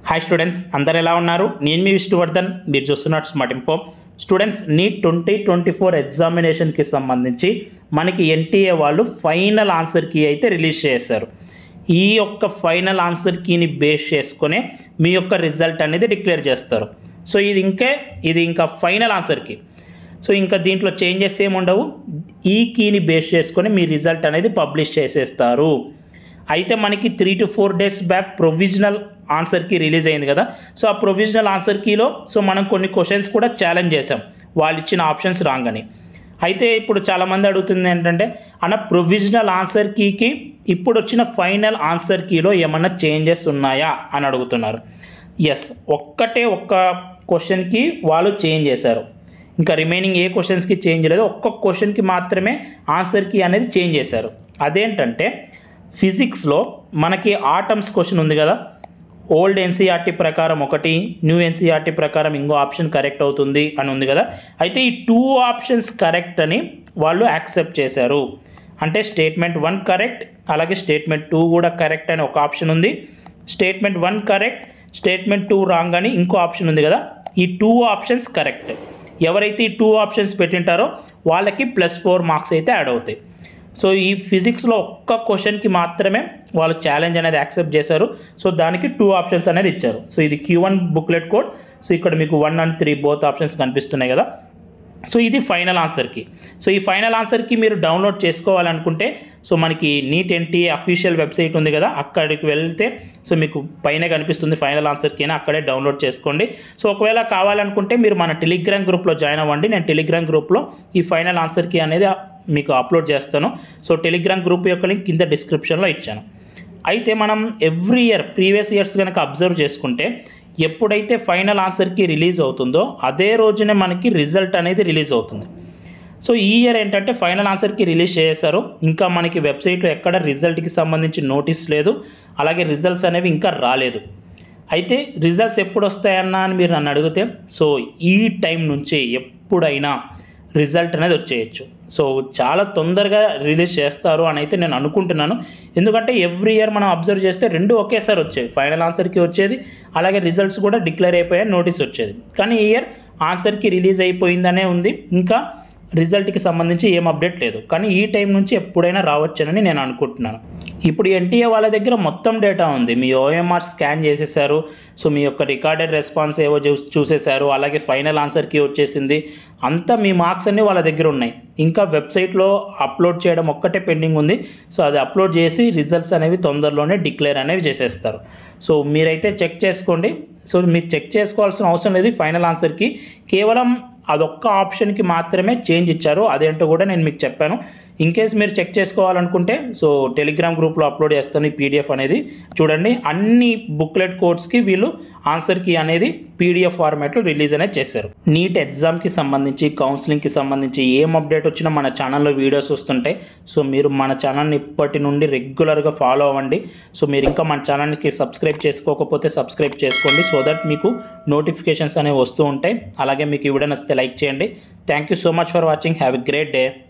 hi students అందరు ఎలా ఉన్నారు నేను మీ విష్ణువర్ధన్ మీరు చూస్తున్నారు smart info students NEET twenty twenty four ఎగ్జామినేషన్కి సంబంధించి మనకి ఎన్టీఏ వాళ్ళు ఫైనల్ ఆన్సర్ కీ అయితే రిలీజ్ చేశారు ఈ యొక్క ఫైనల్ ఆన్సర్ కీని బేస్ చేసుకొని మీ యొక్క రిజల్ట్ అనేది డిక్లేర్ చేస్తారు సో ఇది ఇంకే ఇది ఇంకా ఫైనల్ ఆన్సర్ కీ సో ఇంకా దీంట్లో చేంజెస్ ఏమి ఉండవు ఈ కీని బేస్ చేసుకొని మీ రిజల్ట్ అనేది పబ్లిష్ చేసేస్తారు అయితే మనకి three to four days back provisional answer key release అయింది కదా సో ఆ ప్రొవిజనల్ ఆన్సర్ కీలో సో మనం కొన్ని క్వశ్చన్స్ కూడా ఛాలెంజ్ చేసాం వాళ్ళు ఇచ్చిన ఆప్షన్స్ రాంగ్ అని అయితే ఇప్పుడు చాలామంది అడుగుతుంది ఏంటంటే అన్న ప్రొవిజనల్ ఆన్సర్ కీకి ఇప్పుడు వచ్చిన ఫైనల్ ఆన్సర్ కీలో ఏమన్నా చేంజెస్ ఉన్నాయా అని అడుగుతున్నారు ఎస్ ఒక్కటే ఒక్క క్వశ్చన్కి వాళ్ళు చేంజ్ చేశారు ఇంకా రిమైనింగ్ ఏ క్వశ్చన్స్కి చేంజ్ లేదు ఒక్క క్వశ్చన్కి మాత్రమే ఆన్సర్ కీ అనేది చేంజ్ చేశారు అదేంటంటే ఫిజిక్స్లో మనకి ఆటమ్స్ క్వశ్చన్ ఉంది కదా ఓల్డ్ ఎన్సీఆర్టీ ప్రకారం ఒకటి న్యూ ఎన్సీఆర్టీ ప్రకారం ఇంకో ఆప్షన్ కరెక్ట్ అవుతుంది అని ఉంది కదా అయితే ఈ టూ ఆప్షన్స్ కరెక్ట్ అని వాళ్ళు యాక్సెప్ట్ చేశారు అంటే స్టేట్మెంట్ వన్ కరెక్ట్ అలాగే స్టేట్మెంట్ టూ కూడా కరెక్ట్ అని ఒక ఆప్షన్ ఉంది statement one correct statement two wrong అని ఇంకో ఆప్షన్ ఉంది కదా ఈ టూ ఆప్షన్స్ కరెక్ట్ ఎవరైతే ఈ టూ ఆప్షన్స్ పెట్టింటారో వాళ్ళకి ప్లస్ ఫోర్ మార్క్స్ అయితే యాడ్ అవుతాయి సో ఈ ఫిజిక్స్లో ఒక్క క్వశ్చన్కి మాత్రమే వాళ్ళు ఛాలెంజ్ అనేది యాక్సెప్ట్ చేశారు సో దానికి టూ ఆప్షన్స్ అనేది ఇచ్చారు సో ఇది Q one booklet code so ఇక్కడ మీకు one and three both options కనిపిస్తున్నాయి కదా సో ఇది ఫైనల్ ఆన్సర్కి సో ఈ ఫైనల్ ఆన్సర్కి మీరు డౌన్లోడ్ చేసుకోవాలనుకుంటే సో మనకి నీట్ ఎన్టీఏ అఫీషియల్ వెబ్సైట్ ఉంది కదా అక్కడికి వెళ్తే సో మీకు పైన కనిపిస్తుంది ఫైనల్ ఆన్సర్కి అక్కడే డౌన్లోడ్ చేసుకోండి సో ఒకవేళ కావాలనుకుంటే మీరు మన టెలిగ్రామ్ గ్రూప్లో జాయిన్ అవ్వండి నేను టెలిగ్రామ్ గ్రూప్లో ఈ ఫైనల్ ఆన్సర్కి అనేది మీకు అప్లోడ్ చేస్తాను సో టెలిగ్రామ్ గ్రూప్ యొక్క లింక్ కింద డిస్క్రిప్షన్లో ఇచ్చాను అయితే మనం ఎవ్రీ ఇయర్ ప్రీవియస్ ఇయర్స్ కనుక అబ్జర్వ్ చేసుకుంటే ఎప్పుడైతే ఫైనల్ ఆన్సర్కి రిలీజ్ అవుతుందో అదే రోజునే మనకి రిజల్ట్ అనేది రిలీజ్ అవుతుంది సో ఈ ఇయర్ ఏంటంటే ఫైనల్ ఆన్సర్కి రిలీజ్ చేశారు ఇంకా మనకి వెబ్సైట్లో ఎక్కడ రిజల్ట్కి సంబంధించి నోటీస్ లేదు అలాగే రిజల్ట్స్ అనేవి ఇంకా రాలేదు అయితే రిజల్ట్స్ ఎప్పుడు వస్తాయన్నా అని మీరు నన్ను అడిగితే సో ఈ టైం నుంచి ఎప్పుడైనా రిజల్ట్ అనేది వచ్చేయచ్చు సో చాలా తొందరగా రిలీజ్ చేస్తారు అని అయితే నేను అనుకుంటున్నాను ఎందుకంటే ఎవ్రీ ఇయర్ మనం అబ్జర్వ్ చేస్తే రెండు ఒకేసారి వచ్చేవి ఫైనల్ ఆన్సర్కి వచ్చేది అలాగే రిజల్ట్స్ కూడా డిక్లేర్ అయిపోయాయి నోటీస్ వచ్చేది కానీ ఈ ఇయర్ ఆన్సర్కి రిలీజ్ అయిపోయిందనే ఉంది ఇంకా రిజల్ట్కి సంబంధించి ఏం అప్డేట్ లేదు కానీ ఈ టైం నుంచి ఎప్పుడైనా రావచ్చనని నేను అనుకుంటున్నాను ఇప్పుడు ఎన్టీఏ వాళ్ళ దగ్గర మొత్తం డేటా ఉంది మీ ఓఎంఆర్ స్కాన్ చేసేసారు సో మీ యొక్క రికార్డెడ్ రెస్పాన్స్ ఏవో చూ చూసేశారు అలాగే ఫైనల్ ఆన్సర్కి వచ్చేసింది అంతా మీ మార్క్స్ అన్నీ వాళ్ళ దగ్గర ఉన్నాయి ఇంకా వెబ్సైట్లో అప్లోడ్ చేయడం ఒక్కటే పెండింగ్ ఉంది సో అది అప్లోడ్ చేసి రిజల్ట్స్ అనేవి తొందరలోనే డిక్లేర్ అనేవి చేసేస్తారు సో మీరైతే చెక్ చేసుకోండి సో మీరు చెక్ చేసుకోవాల్సిన అవసరం లేదు ఫైనల్ ఆన్సర్కి కేవలం అదొక్క ఆప్షన్కి మాత్రమే చేంజ్ ఇచ్చారు అదేంటో కూడా నేను మీకు చెప్పాను ఇన్ కేస్ మీరు చెక్ చేసుకోవాలనుకుంటే సో టెలిగ్రామ్ గ్రూప్లో అప్లోడ్ చేస్తాను ఈ పీడిఎఫ్ అనేది చూడండి అన్ని బుక్లెట్ కోడ్స్కి వీళ్ళు ఆన్సర్ కీ అనేది పీడిఎఫ్ ఫార్మాట్లో రిలీజ్ అనేది చేశారు నీట్ ఎగ్జామ్కి సంబంధించి కౌన్సిలింగ్కి సంబంధించి ఏం అప్డేట్ వచ్చినా మన ఛానల్లో వీడియోస్ వస్తుంటాయి సో మీరు మన ఛానల్ని ఇప్పటి నుండి రెగ్యులర్గా ఫాలో అవ్వండి సో మీరు ఇంకా మన ఛానల్కి సబ్స్క్రైబ్ చేసుకోకపోతే సబ్స్క్రైబ్ చేసుకోండి సో దట్ మీకు నోటిఫికేషన్స్ అనేవి వస్తూ ఉంటాయి అలాగే మీకు ఈ వీడియో నచ్చితే లైక్ చేయండి thank you so much for watching have a great day